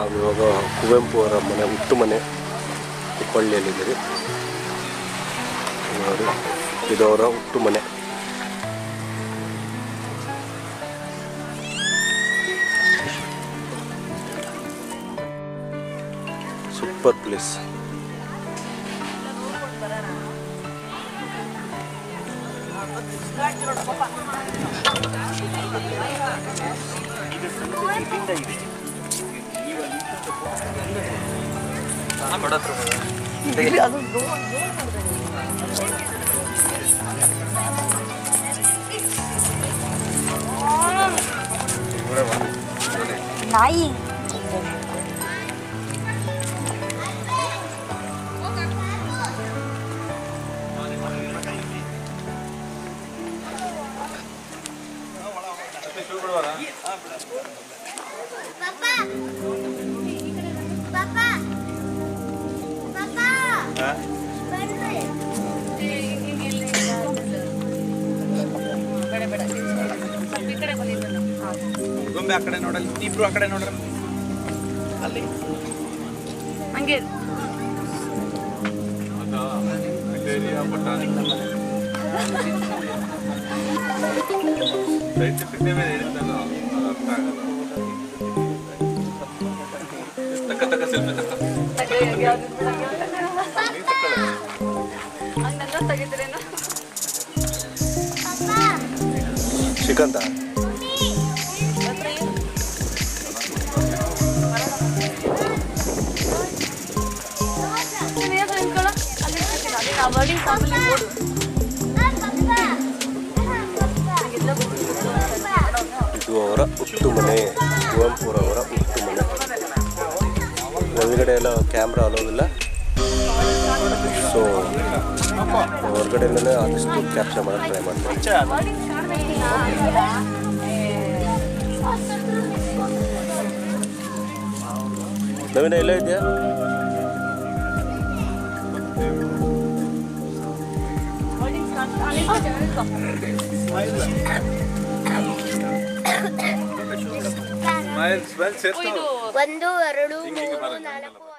ನಾವು ಇವಾಗ ಕುವೆಂಪು ಅವರ ಮನೆ ಹುಟ್ಟು ಮನೆ ಕುಪ್ಪಳ್ಳಿಯಲ್ಲಿದ್ದೀರಿ ನೋಡಿ ಇದು ಅವರ ಹುಟ್ಟು ಮನೆ ಸೂಪರ್ ಪ್ಲೇಸ್ ನಾಯಿ ಗೊಂಬೆ ಆ ಕಡೆ ನೋಡಲ್ಲ ಇಬ್ರು ಆ ಕಡೆ ನೋಡ್ರ ಅಲ್ಲಿ ಹಂಗೆ ಸೈಂಟಿಫಿಕ್ ನೇಮ್ ಹೇಳಿದ್ದಲ್ಲ ಅರ್ಥ ಆಗಲ್ಲ ತಕ್ಕ ತಕ್ಕ ಸೆಲ್ಫಿ ತಕ್ಕ ನೀನ್ ತಕ್ಕಳೆ ಹಂಗಂದ್ರೆ ತೆಗಿದ್ರೇನು ಶ್ರೀಕಾಂತ ಇದು ಅವರ ಹುಟ್ಟು ಮನೆ ಕುವೆಂಪುರವರ ಹುಟ್ಟು ಮನೆ ಒಳಗಡೆ ಎಲ್ಲ ಕ್ಯಾಮ್ರಾ ಅಲೋವಿಲ್ಲ ಸೊ ಹೊರಗಡೆಯಿಂದಲೇ ಆದಷ್ಟು ಕ್ಯಾಪ್ಚರ್ ಮಾಡೋಕ್ಕೆ ಟ್ರೈ ಮಾಡ್ತೀನಿ ನವೀನ ಎಲ್ಲ ಇದೆಯಾ ಸ್ಮೈಲ್ ಸ್ಮೈಲ್ ಸೇರ್ತಾವ ಒಂದು ಎರಡು ಮೂರು ನಾಲ್ಕು